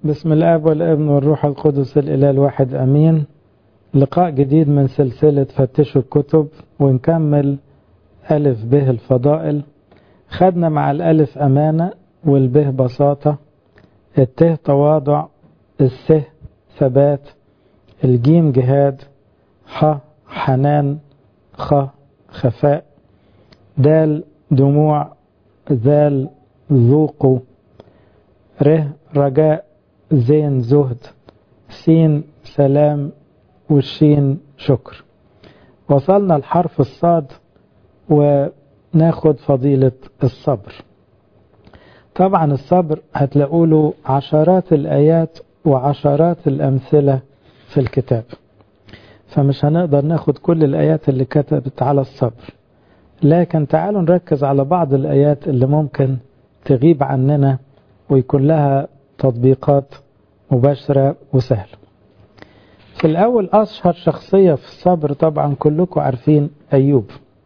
بسم الاب والابن والروح القدس الاله الواحد امين لقاء جديد من سلسله فتشوا الكتب ونكمل الف به الفضائل خدنا مع الالف امانه والبه بساطه الته تواضع السه ثبات الجيم جهاد ح حنان خ خفاء دال دموع ذال ذوق ره رجاء زين زهد سين سلام والشين شكر وصلنا لحرف الصاد وناخد فضيلة الصبر طبعا الصبر هتلاقوا له عشرات الآيات وعشرات الأمثلة في الكتاب فمش هنقدر ناخد كل الآيات اللي كتبت على الصبر لكن تعالوا نركز على بعض الآيات اللي ممكن تغيب عننا ويكون لها تطبيقات مباشرة وسهلة في الأول أشهر شخصية في الصبر طبعا كلكم عارفين أيوب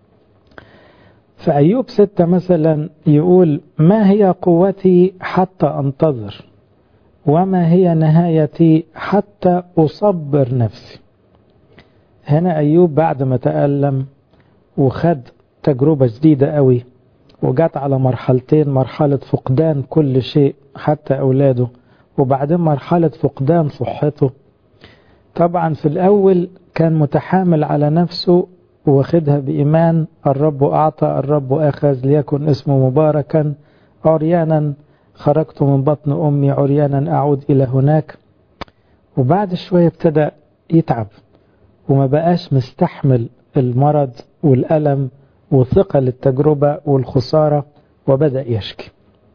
فأيوب ستة مثلا يقول ما هي قوتي حتى أنتظر وما هي نهايتي حتى أصبر نفسي هنا أيوب بعد ما تألم وخد تجربة جديدة قوي وجات على مرحلتين مرحلة فقدان كل شيء حتى أولاده وبعدين مرحلة فقدان صحته طبعا في الأول كان متحامل على نفسه واخدها بإيمان الرب أعطى الرب أخذ ليكن اسمه مباركا عريانا خرجت من بطن أمي عريانا أعود إلى هناك وبعد شوية ابتدى يتعب وما بقاش مستحمل المرض والألم وثقل التجربة والخسارة وبدأ يشكي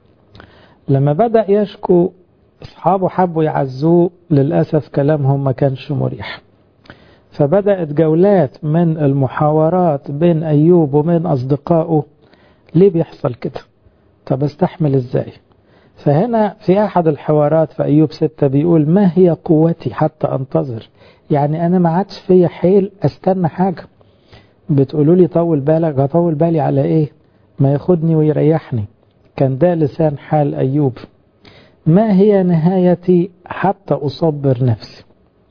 لما بدأ يشكو أصحابه حبوا يعزوه للأسف كلامهم ما كانش مريح فبدأت جولات من المحاورات بين أيوب وبين أصدقائه ليه بيحصل كده طب استحمل ازاي فهنا في أحد الحوارات في أيوب ستة بيقول ما هي قوتي حتى أنتظر يعني أنا ما عادش فيا حيل أستنى حاجة بتقولوا لي طول بالك هطول بالي على إيه ما ياخدني ويريحني كان ده لسان حال أيوب ما هي نهايتي حتى أصبر نفسي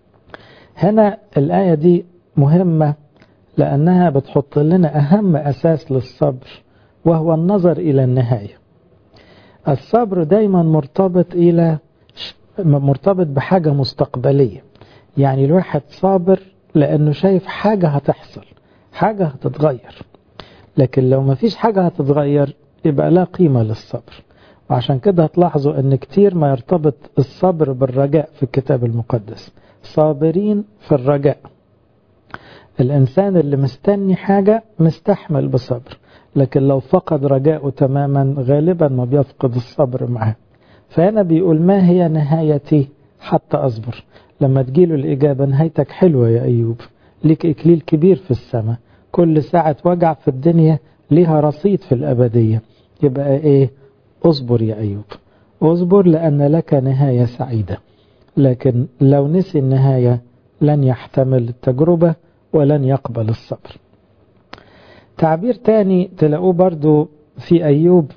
هنا الآية دي مهمة لأنها بتحط لنا أهم أساس للصبر وهو النظر إلى النهاية الصبر دايما مرتبط إلى مرتبط بحاجة مستقبلية يعني الواحد صابر لأنه شايف حاجة هتحصل حاجة هتتغير لكن لو ما فيش حاجة هتتغير يبقى لا قيمة للصبر وعشان كده هتلاحظوا ان كتير ما يرتبط الصبر بالرجاء في الكتاب المقدس صابرين في الرجاء الإنسان اللي مستني حاجة مستحمل بصبر لكن لو فقد رجاءه تماما غالبا ما بيفقد الصبر معاه فهنا بيقول ما هي نهايتي حتى أصبر لما تجيله الإجابة نهايتك حلوة يا أيوب ليك إكليل كبير في السماء كل ساعة وجع في الدنيا ليها رصيد في الأبدية يبقى إيه اصبر يا أيوب اصبر لأن لك نهاية سعيدة لكن لو نسي النهاية لن يحتمل التجربة ولن يقبل الصبر تعبير تاني تلاقوه برضو في أيوب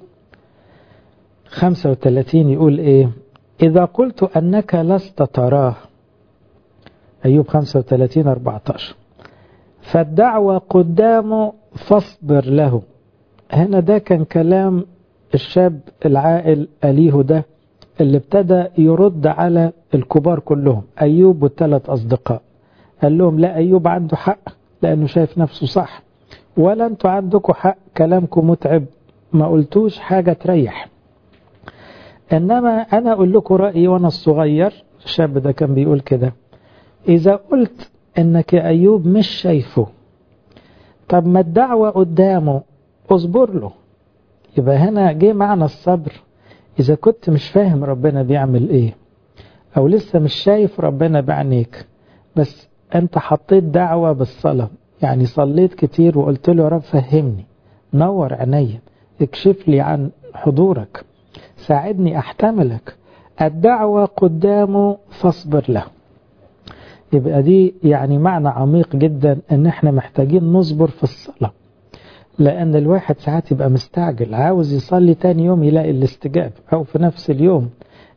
35 يقول إيه إذا قلت أنك لست تراه أيوب 35 14 فالدعوة قدامه فاصبر له هنا ده كان كلام الشاب العاقل أليه ده اللي ابتدى يرد على الكبار كلهم أيوب والثلاث أصدقاء قال لهم لا أيوب عنده حق لأنه شايف نفسه صح ولا أنتوا عندكم حق كلامكم متعب ما قلتوش حاجة تريح إنما أنا أقول لكم رأيي وأنا الصغير الشاب ده كان بيقول كده إذا قلت إنك يا أيوب مش شايفه طب ما الدعوة قدامه اصبر له يبقى هنا جه معنى الصبر إذا كنت مش فاهم ربنا بيعمل إيه أو لسه مش شايف ربنا بعينيك بس أنت حطيت دعوة بالصلاة يعني صليت كتير وقلت له يا رب فهمني نور عينيا اكشف لي عن حضورك ساعدني أحتملك الدعوة قدامه فاصبر له يبقى دي يعني معنى عميق جدا ان احنا محتاجين نصبر في الصلاه لأن الواحد ساعات يبقى مستعجل عاوز يصلي تاني يوم يلاقي الاستجابة أو في نفس اليوم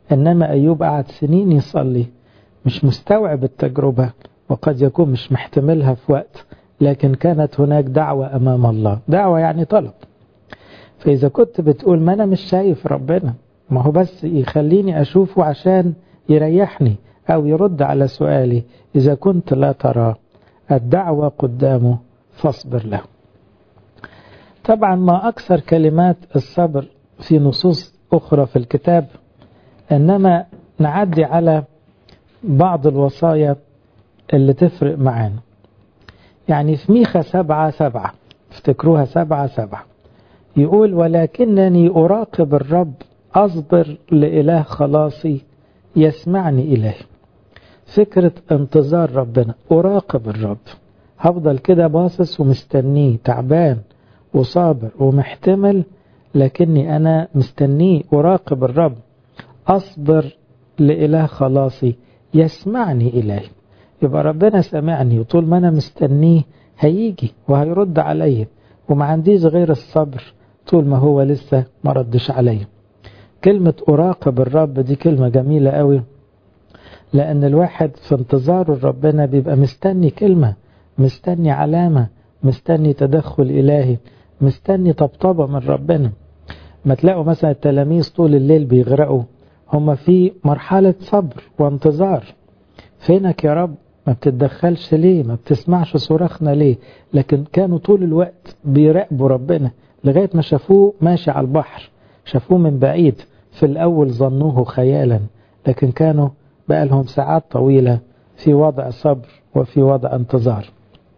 إنما أيوب قعد سنين يصلي مش مستوعب التجربة وقد يكون مش محتملها في وقت لكن كانت هناك دعوة أمام الله دعوة يعني طلب فإذا كنت بتقول ما أنا مش شايف ربنا ما هو بس يخليني أشوفه عشان يريحني أو يرد على سؤالي إذا كنت لا ترى الدعوة قدامه فاصبر له طبعا ما أكثر كلمات الصبر في نصوص أخرى في الكتاب إنما نعدي على بعض الوصايا اللي تفرق معانا يعني في ميخا سبعة سبعة افتكروها سبعة سبعة يقول ولكنني أراقب الرب أصبر لإله خلاصي يسمعني إليه فكرة انتظار ربنا أراقب الرب هفضل كده باصص ومستنيه تعبان وصابر ومحتمل لكني أنا مستنيه أراقب الرب أصبر لإله خلاصي يسمعني إليه يبقى ربنا سمعني وطول ما أنا مستنيه هيجي وهيرد عليا وما عنديش غير الصبر طول ما هو لسه ما ردش عليا كلمة أراقب الرب دي كلمة جميلة قوي لأن الواحد في انتظاره ربنا بيبقى مستني كلمة مستني علامة مستني تدخل إلهي مستني طبطبة من ربنا ما تلاقوا مثلا التلاميذ طول الليل بيغرقوا هم في مرحلة صبر وانتظار فينك يا رب ما بتتدخلش ليه ما بتسمعش صراخنا ليه لكن كانوا طول الوقت بيراقبوا ربنا لغاية ما شافوه ماشي على البحر شافوه من بعيد في الأول ظنوه خيالا لكن كانوا بقى لهم ساعات طويلة في وضع صبر وفي وضع انتظار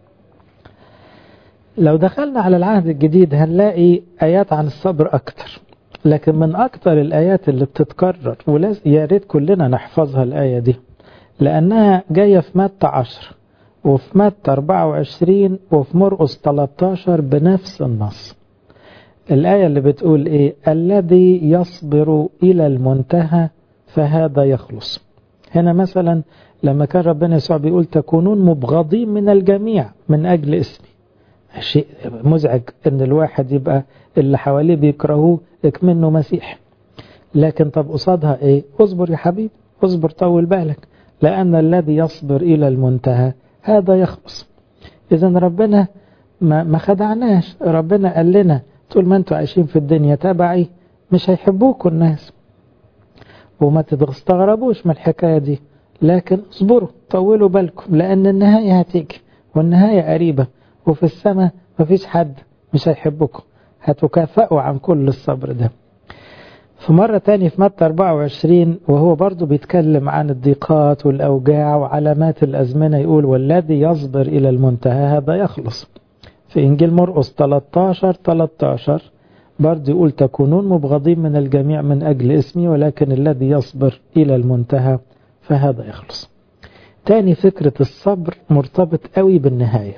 لو دخلنا على العهد الجديد هنلاقي آيات عن الصبر أكتر لكن من أكتر الآيات اللي بتتكرر ويا ريت كلنا نحفظها الآية دي لأنها جاية في متى 10 وفي متى 24 وفي مرقس 13 بنفس النص الآية اللي بتقول إيه الذي يصبر إلى المنتهى فهذا يخلص هنا مثلا لما كان ربنا يسوع بيقول تكونون مبغضين من الجميع من أجل اسمي شيء مزعج ان الواحد يبقى اللي حواليه بيكرهوه اكمنه مسيح لكن طب قصادها ايه اصبر يا حبيبي اصبر طول بالك لأن الذي يصبر إلى المنتهى هذا يخلص إذا ربنا ما, ما خدعناش ربنا قال لنا طول ما انتوا عايشين في الدنيا تبعي مش هيحبوكوا الناس وما تستغربوش من الحكاية دي لكن اصبروا طولوا بالكم لأن النهاية هتيجي والنهاية قريبة وفي السماء مفيش حد مش هيحبكم هتكافئوا عن كل الصبر ده في مرة تاني في متى 24 وهو برضو بيتكلم عن الضيقات والأوجاع وعلامات الأزمنة يقول والذي يصبر إلى المنتهى هذا يخلص في إنجيل مرقس 13 13 برضو يقول تكونون مبغضين من الجميع من أجل اسمي ولكن الذي يصبر إلى المنتهى فهذا يخلص تاني فكرة الصبر مرتبط قوي بالنهاية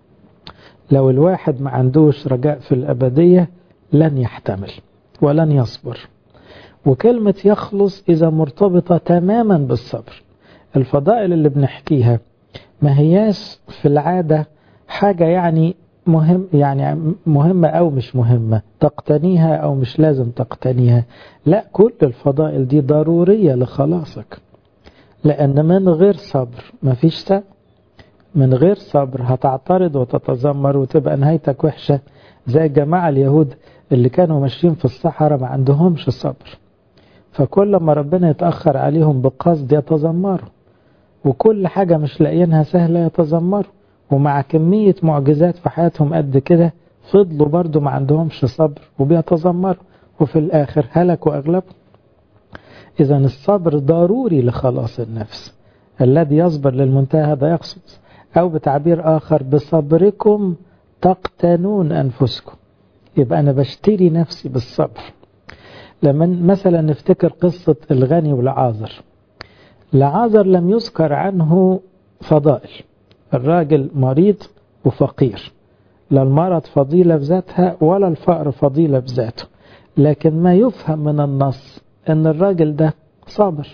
لو الواحد ما عندوش رجاء في الأبدية لن يحتمل ولن يصبر وكلمة يخلص إذا مرتبطة تماما بالصبر الفضائل اللي بنحكيها ما هياش في العادة حاجة يعني مهم يعني مهمة أو مش مهمة تقتنيها أو مش لازم تقتنيها لا كل الفضائل دي ضرورية لخلاصك لأن من غير صبر مفيش سبب من غير صبر هتعترض وتتذمر وتبقى نهايتك وحشة زي الجماعة اليهود اللي كانوا ماشيين في الصحراء ما عندهمش صبر فكل ما ربنا يتأخر عليهم بقصد يتذمروا وكل حاجة مش لاقيينها سهلة يتذمروا ومع كمية معجزات في حياتهم قد كده فضلوا برضو ما عندهمش صبر وبيتذمروا وفي الآخر هلكوا أغلبهم إذا الصبر ضروري لخلاص النفس الذي يصبر للمنتهى هذا يقصد أو بتعبير آخر بصبركم تقتنون أنفسكم يبقى أنا بشتري نفسي بالصبر لما مثلا نفتكر قصة الغني والعازر لعازر لم يذكر عنه فضائل الراجل مريض وفقير لا المرض فضيلة بذاتها ولا الفقر فضيلة بذاته لكن ما يفهم من النص ان الراجل ده صابر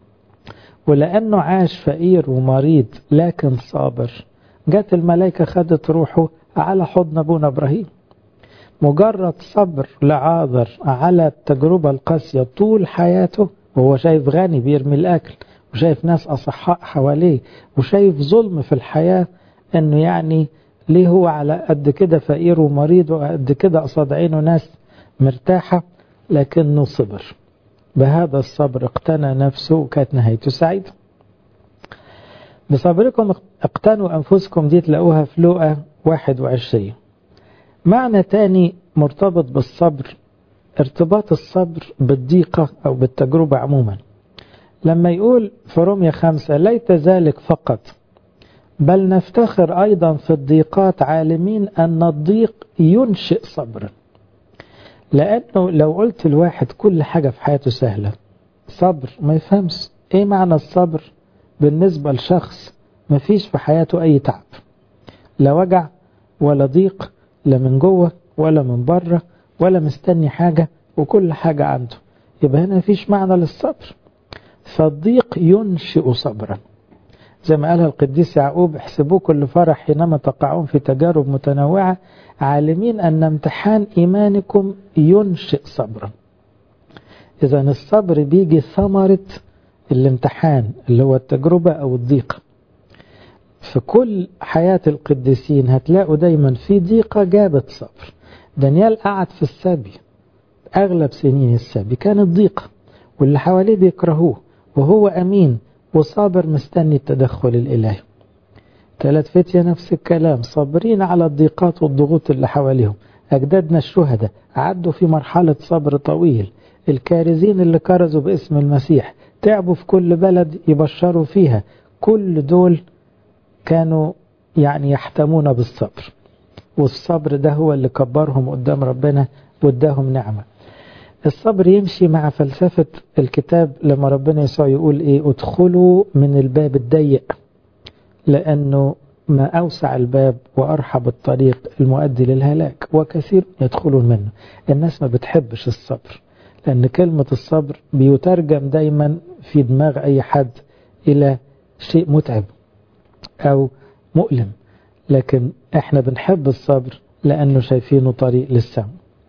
ولأنه عاش فقير ومريض لكن صابر جت الملائكة خدت روحه على حضن أبونا إبراهيم مجرد صبر لعاذر على التجربة القاسية طول حياته وهو شايف غني بيرمي الأكل وشايف ناس أصحاء حواليه وشايف ظلم في الحياة أنه يعني ليه هو على قد كده فقير ومريض وقد كده قصاد عينه ناس مرتاحة لكنه صبر بهذا الصبر اقتنى نفسه وكانت نهايته سعيدة بصبركم اقتنوا أنفسكم دي تلاقوها في لوقا 21 معنى تاني مرتبط بالصبر ارتباط الصبر بالضيقة أو بالتجربة عموما لما يقول في رومية خمسة ليت ذلك فقط بل نفتخر أيضا في الضيقات عالمين أن الضيق ينشئ صبرا لأنه لو قلت الواحد كل حاجة في حياته سهلة صبر ما يفهمش ايه معنى الصبر بالنسبة لشخص ما فيش في حياته أي تعب لا وجع ولا ضيق لا من جوه ولا من بره ولا مستني حاجة وكل حاجة عنده يبقى هنا مفيش معنى للصبر فالضيق ينشئ صبرا زي ما قالها القديس يعقوب احسبوه كل فرح حينما تقعون في تجارب متنوعة عالمين أن امتحان إيمانكم ينشئ صبرا إذا الصبر بيجي ثمرة الامتحان اللي هو التجربة أو الضيق في كل حياة القديسين هتلاقوا دايما في ضيقة جابت صبر دانيال قعد في السبي أغلب سنين السبي كانت ضيقة واللي حواليه بيكرهوه وهو أمين وصابر مستني التدخل الإلهي ثلاث فتية نفس الكلام صابرين على الضيقات والضغوط اللي حواليهم أجدادنا الشهداء عدوا في مرحلة صبر طويل الكارزين اللي كرزوا باسم المسيح تعبوا في كل بلد يبشروا فيها كل دول كانوا يعني يحتمون بالصبر والصبر ده هو اللي كبرهم قدام ربنا واداهم نعمة الصبر يمشي مع فلسفة الكتاب لما ربنا يسوع يقول ايه ادخلوا من الباب الضيق لأنه ما أوسع الباب وأرحب الطريق المؤدي للهلاك وكثير يدخلون منه الناس ما بتحبش الصبر لأن كلمة الصبر بيترجم دايما في دماغ أي حد إلى شيء متعب أو مؤلم لكن احنا بنحب الصبر لأنه شايفينه طريق للسم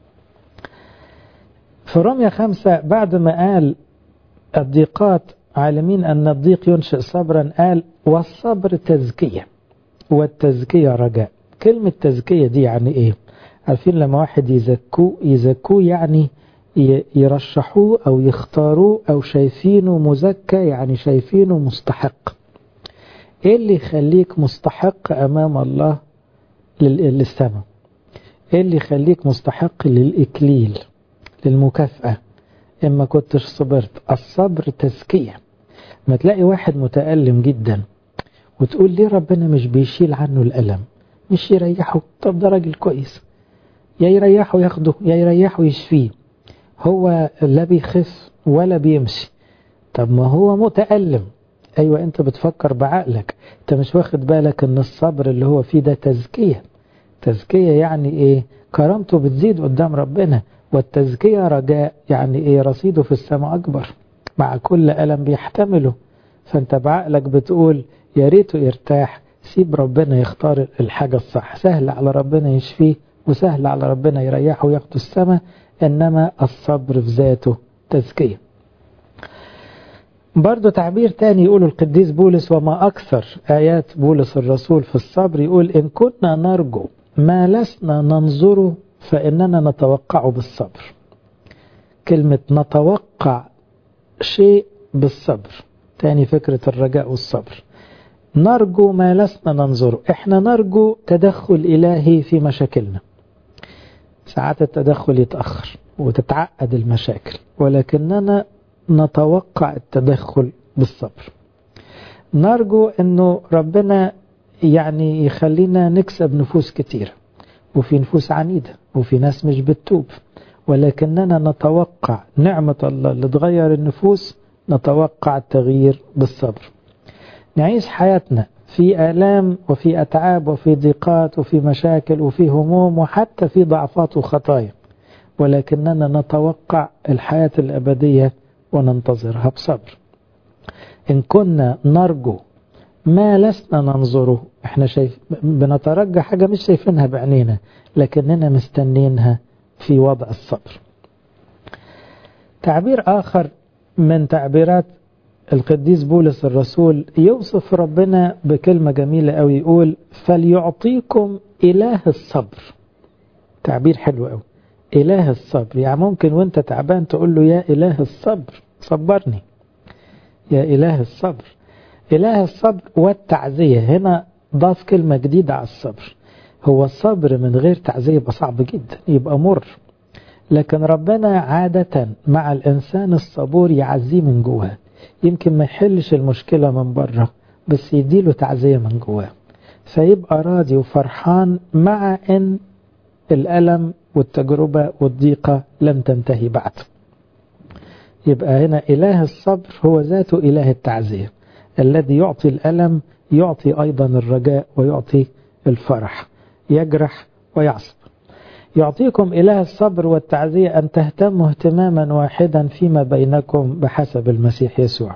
في رمية خمسة بعد ما قال الضيقات عالمين أن الضيق ينشئ صبرا قال والصبر تزكية والتزكية رجاء كلمة تزكية دي يعني ايه عارفين لما واحد يزكوه يزكوه يعني يرشحوه أو يختاروه أو شايفينه مزكى يعني شايفينه مستحق ايه اللي يخليك مستحق امام الله للسماء ايه اللي يخليك مستحق للاكليل للمكافأة اما كنتش صبرت الصبر تزكية ما تلاقي واحد متألم جدا وتقول ليه ربنا مش بيشيل عنه الألم مش يريحه طب ده راجل كويس يا يريحه ياخده يا يريحه يشفيه هو لا بيخف ولا بيمشي طب ما هو متألم ايوه انت بتفكر بعقلك انت مش واخد بالك ان الصبر اللي هو فيه ده تزكية تزكية يعني ايه كرامته بتزيد قدام ربنا والتزكية رجاء يعني ايه رصيده في السماء اكبر مع كل ألم بيحتمله فانت بعقلك بتقول يا ريته يرتاح سيب ربنا يختار الحاجة الصح سهل على ربنا يشفيه وسهل على ربنا يريحه وياخده السماء انما الصبر في ذاته تزكيه برضه تعبير تاني يقوله القديس بولس وما أكثر آيات بولس الرسول في الصبر يقول إن كنا نرجو ما لسنا ننظره فإننا نتوقع بالصبر كلمة نتوقع شيء بالصبر تاني فكرة الرجاء والصبر نرجو ما لسنا ننظره احنا نرجو تدخل إلهي في مشاكلنا ساعات التدخل يتأخر وتتعقد المشاكل ولكننا نتوقع التدخل بالصبر نرجو انه ربنا يعني يخلينا نكسب نفوس كتيرة وفي نفوس عنيدة وفي ناس مش بتتوب ولكننا نتوقع نعمة الله اللي تغير النفوس نتوقع التغيير بالصبر نعيش حياتنا في آلام وفي أتعاب وفي ضيقات وفي مشاكل وفي هموم وحتى في ضعفات وخطايا ولكننا نتوقع الحياة الأبدية وننتظرها بصبر إن كنا نرجو ما لسنا ننظره احنا شايف بنترجى حاجة مش شايفينها بعينينا لكننا مستنينها في وضع الصبر تعبير آخر من تعبيرات القديس بولس الرسول يوصف ربنا بكلمة جميلة أو يقول فليعطيكم إله الصبر تعبير حلو أوي إله الصبر يعني ممكن وانت تعبان تقول له يا إله الصبر صبرني يا إله الصبر إله الصبر والتعزية هنا ضاف كلمة جديدة على الصبر هو الصبر من غير تعزية يبقى صعب جدا يبقى مر لكن ربنا عادة مع الإنسان الصبور يعزيه من جواه يمكن ما يحلش المشكلة من بره بس يديله تعزية من جواه فيبقى راضي وفرحان مع ان الألم والتجربة والضيقة لم تنتهي بعد يبقى هنا إله الصبر هو ذاته إله التعزية الذي يعطي الألم يعطي أيضا الرجاء ويعطي الفرح يجرح ويعصب يعطيكم إله الصبر والتعزية أن تهتموا اهتماما واحدا فيما بينكم بحسب المسيح يسوع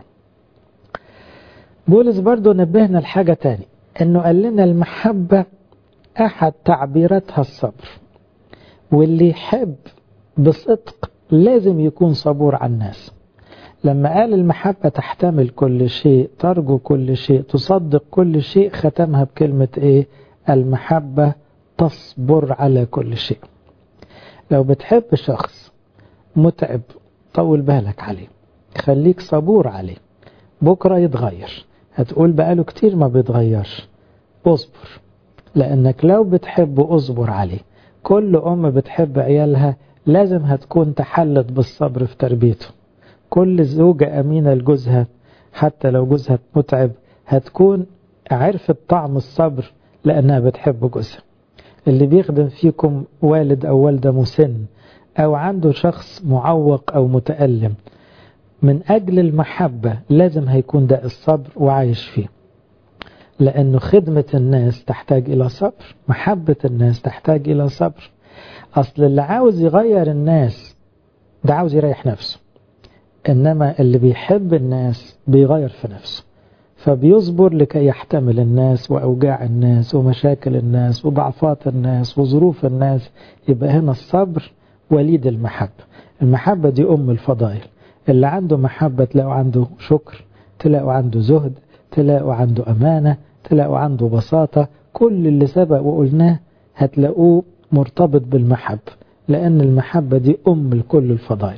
بولس برضو نبهنا الحاجة تاني أنه قال لنا المحبة أحد تعبيراتها الصبر واللي يحب بصدق لازم يكون صبور على الناس لما قال المحبة تحتمل كل شيء ترجو كل شيء تصدق كل شيء ختمها بكلمة ايه المحبة تصبر على كل شيء لو بتحب شخص متعب طول بالك عليه خليك صبور عليه بكرة يتغير هتقول بقاله كتير ما بيتغيرش اصبر لانك لو بتحبه اصبر عليه كل ام بتحب عيالها لازم هتكون تحلت بالصبر في تربيته كل زوجة أمينة لجوزها حتى لو جوزها متعب هتكون عرفت طعم الصبر لأنها بتحب جوزها اللي بيخدم فيكم والد أو والدة مسن أو عنده شخص معوق أو متألم من أجل المحبة لازم هيكون ده الصبر وعايش فيه لأنه خدمة الناس تحتاج إلى صبر محبة الناس تحتاج إلى صبر أصل اللي عاوز يغير الناس ده عاوز يريح نفسه إنما اللي بيحب الناس بيغير في نفسه فبيصبر لكي يحتمل الناس وأوجاع الناس ومشاكل الناس وضعفات الناس وظروف الناس يبقى هنا الصبر وليد المحبة المحبة دي أم الفضائل اللي عنده محبة تلاقوا عنده شكر تلاقوا عنده زهد تلاقوا عنده أمانة تلاقوا عنده بساطة كل اللي سبق وقلناه هتلاقوه مرتبط بالمحبة لأن المحبة دي أم لكل الفضائل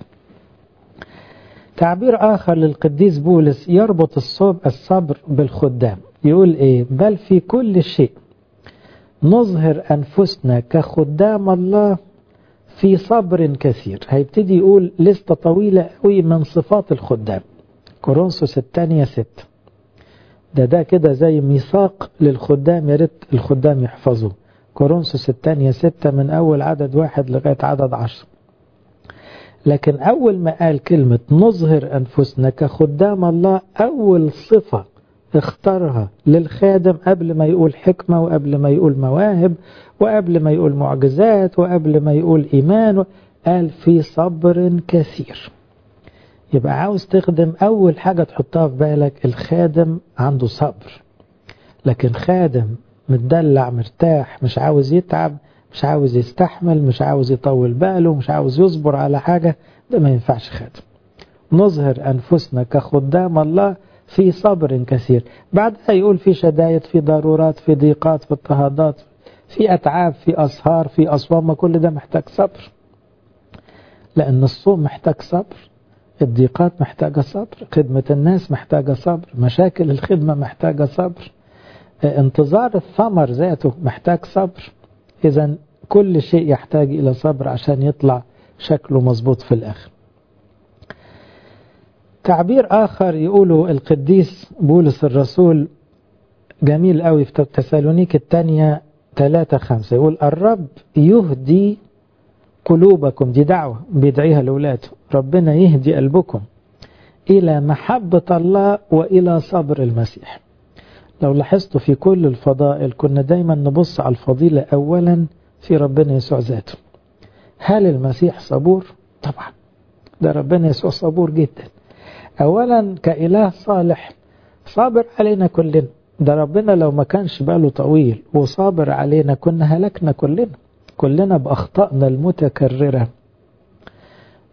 تعبير آخر للقديس بولس يربط الصوب الصبر بالخدام يقول إيه بل في كل شيء نظهر أنفسنا كخدام الله في صبر كثير هيبتدي يقول لستة طويلة قوي من صفات الخدام كورنثوس الثانية ستة ده ده كده زي ميثاق للخدام يا ريت الخدام يحفظوه كورنثوس الثانية ستة من أول عدد واحد لغاية عدد عشر لكن أول ما قال كلمة نظهر أنفسنا كخدام الله أول صفة اختارها للخادم قبل ما يقول حكمة وقبل ما يقول مواهب وقبل ما يقول معجزات وقبل ما يقول إيمان قال في صبر كثير يبقى عاوز تخدم أول حاجة تحطها في بالك الخادم عنده صبر لكن خادم متدلع مرتاح مش عاوز يتعب مش عاوز يستحمل مش عاوز يطول باله مش عاوز يصبر على حاجة ده ما ينفعش خادم نظهر أنفسنا كخدام الله في صبر كثير بعدها يقول في شدايد في ضرورات في ضيقات في اضطهادات في أتعاب في أسهار في أصوام كل ده محتاج صبر لأن الصوم محتاج صبر الضيقات محتاجة صبر خدمة الناس محتاجة صبر مشاكل الخدمة محتاجة صبر انتظار الثمر ذاته محتاج صبر إذا كل شيء يحتاج إلى صبر عشان يطلع شكله مظبوط في الآخر تعبير آخر يقوله القديس بولس الرسول جميل قوي في تسالونيك الثانية 3 5 يقول الرب يهدي قلوبكم دي دعوة بيدعيها لأولاده ربنا يهدي قلبكم إلى محبة الله وإلى صبر المسيح لو لاحظتوا في كل الفضائل كنا دايما نبص على الفضيلة أولا في ربنا يسوع ذاته هل المسيح صبور؟ طبعا ده ربنا يسوع صبور جدا أولا كإله صالح صابر علينا كلنا ده ربنا لو ما كانش باله طويل وصابر علينا كنا هلكنا كلنا كلنا بأخطائنا المتكررة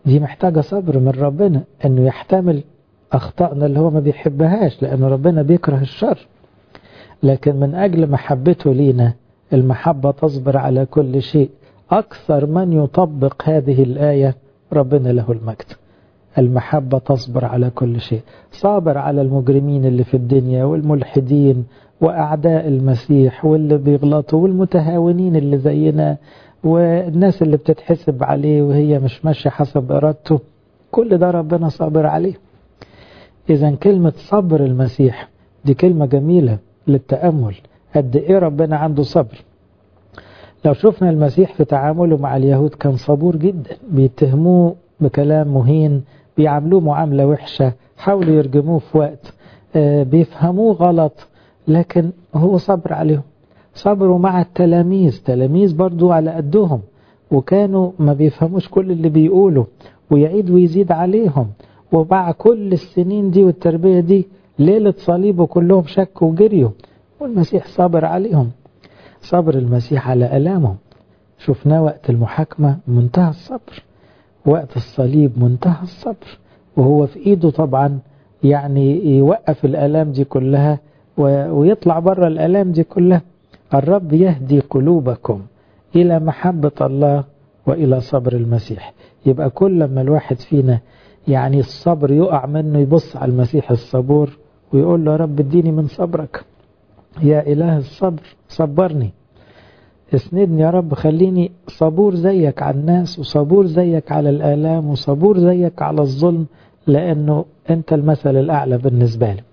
دي محتاجة صبر من ربنا انه يحتمل اخطائنا اللي هو ما بيحبهاش لان ربنا بيكره الشر لكن من اجل محبته لينا المحبة تصبر على كل شيء اكثر من يطبق هذه الاية ربنا له المجد المحبة تصبر على كل شيء صابر على المجرمين اللي في الدنيا والملحدين وأعداء المسيح واللي بيغلطوا والمتهاونين اللي زينا والناس اللي بتتحسب عليه وهي مش ماشية حسب إرادته كل ده ربنا صابر عليه إذا كلمة صبر المسيح دي كلمة جميلة للتأمل قد إيه ربنا عنده صبر لو شفنا المسيح في تعامله مع اليهود كان صبور جدا بيتهموه بكلام مهين بيعاملوه معاملة وحشة حاولوا يرجموه في وقت بيفهموه غلط لكن هو صبر عليهم صبروا مع التلاميذ تلاميذ برضو على قدهم وكانوا ما بيفهموش كل اللي بيقولوا ويعيد ويزيد عليهم ومع كل السنين دي والتربية دي ليلة صليبه كلهم شكوا وجريوا والمسيح صبر عليهم صبر المسيح على ألامهم شفناه وقت المحاكمة منتهى الصبر وقت الصليب منتهى الصبر وهو في ايده طبعا يعني يوقف الالام دي كلها ويطلع بره الالام دي كلها الرب يهدي قلوبكم الى محبة الله والى صبر المسيح يبقى كل لما الواحد فينا يعني الصبر يقع منه يبص على المسيح الصبور ويقول له يا رب اديني من صبرك يا اله الصبر صبرني اسندني يا رب خليني صبور زيك على الناس وصبور زيك على الآلام وصبور زيك على الظلم لأنه أنت المثل الأعلى بالنسبة لي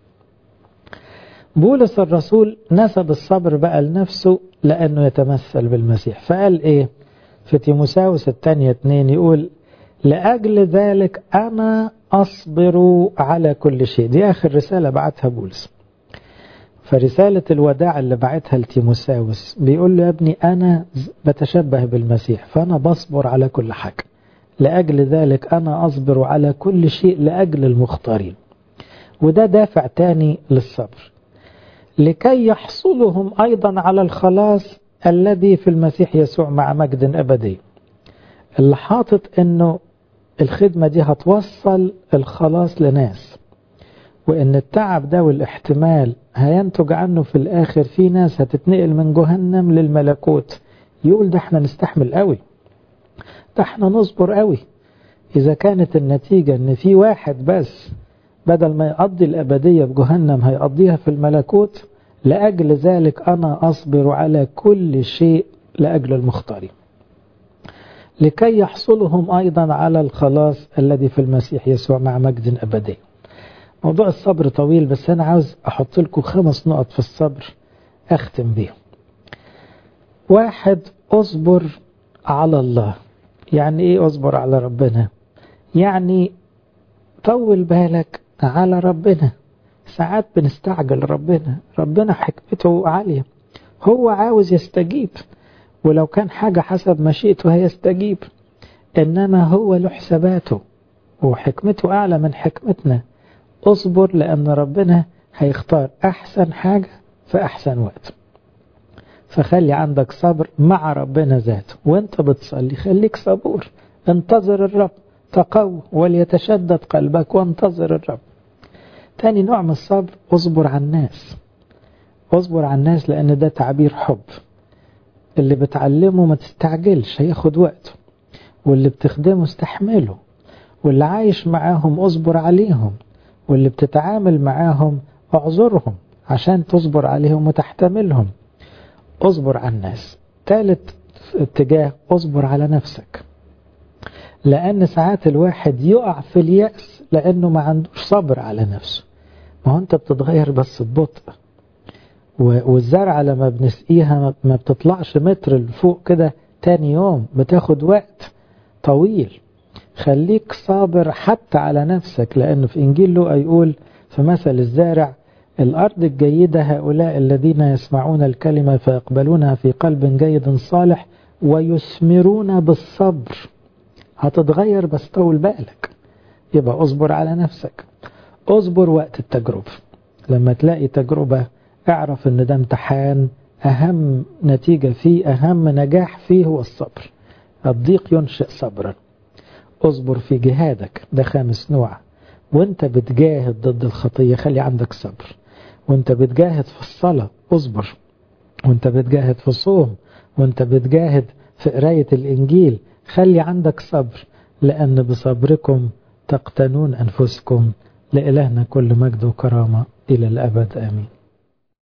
بولس الرسول نسب الصبر بقى لنفسه لأنه يتمثل بالمسيح فقال إيه في تيموساوس الثانية اتنين يقول لأجل ذلك أنا أصبر على كل شيء دي آخر رسالة بعتها بولس فرسالة الوداع اللي بعتها لتيموساوس بيقول له يا ابني أنا بتشبه بالمسيح فأنا بصبر على كل حاجة لأجل ذلك أنا أصبر على كل شيء لأجل المختارين وده دافع تاني للصبر لكي يحصلهم أيضا على الخلاص الذي في المسيح يسوع مع مجد أبدي اللي حاطط أنه الخدمة دي هتوصل الخلاص لناس وان التعب ده والاحتمال هينتج عنه في الاخر في ناس هتتنقل من جهنم للملكوت يقول ده احنا نستحمل قوي ده احنا نصبر قوي اذا كانت النتيجة ان في واحد بس بدل ما يقضي الابدية بجهنم هيقضيها في الملكوت لأجل ذلك أنا أصبر على كل شيء لأجل المختارين لكي يحصلهم أيضا على الخلاص الذي في المسيح يسوع مع مجد أبدي موضوع الصبر طويل بس أنا عاوز أحط لكم خمس نقط في الصبر أختم بيهم واحد أصبر على الله يعني إيه أصبر على ربنا يعني طول بالك على ربنا ساعات بنستعجل ربنا ربنا حكمته عالية هو عاوز يستجيب ولو كان حاجة حسب مشيئته هيستجيب إنما هو له حساباته وحكمته أعلى من حكمتنا اصبر لأن ربنا هيختار أحسن حاجة في أحسن وقت فخلي عندك صبر مع ربنا ذاته وانت بتصلي خليك صبور انتظر الرب تقو وليتشدد قلبك وانتظر الرب تاني نوع من الصبر اصبر على الناس اصبر على الناس لأن ده تعبير حب اللي بتعلمه ما تستعجلش هياخد وقته واللي بتخدمه استحمله واللي عايش معاهم اصبر عليهم واللي بتتعامل معاهم اعذرهم عشان تصبر عليهم وتحتملهم اصبر على الناس ثالث اتجاه اصبر على نفسك لأن ساعات الواحد يقع في اليأس لأنه ما عندوش صبر على نفسه ما هو أنت بتتغير بس ببطء والزرعة لما بنسقيها ما بتطلعش متر لفوق كده تاني يوم بتاخد وقت طويل خليك صابر حتى على نفسك لأنه في إنجيل لوقا يقول في مثل الزارع الأرض الجيدة هؤلاء الذين يسمعون الكلمة فيقبلونها في قلب جيد صالح ويثمرون بالصبر هتتغير بس طول بالك يبقى اصبر على نفسك اصبر وقت التجربة لما تلاقي تجربة اعرف ان ده امتحان اهم نتيجة فيه اهم نجاح فيه هو الصبر الضيق ينشئ صبرا اصبر في جهادك ده خامس نوع وانت بتجاهد ضد الخطية خلي عندك صبر وانت بتجاهد في الصلاة اصبر وانت بتجاهد في الصوم وانت بتجاهد في قراية الإنجيل خلي عندك صبر لأن بصبركم تقتنون أنفسكم لإلهنا كل مجد وكرامة إلى الأبد آمين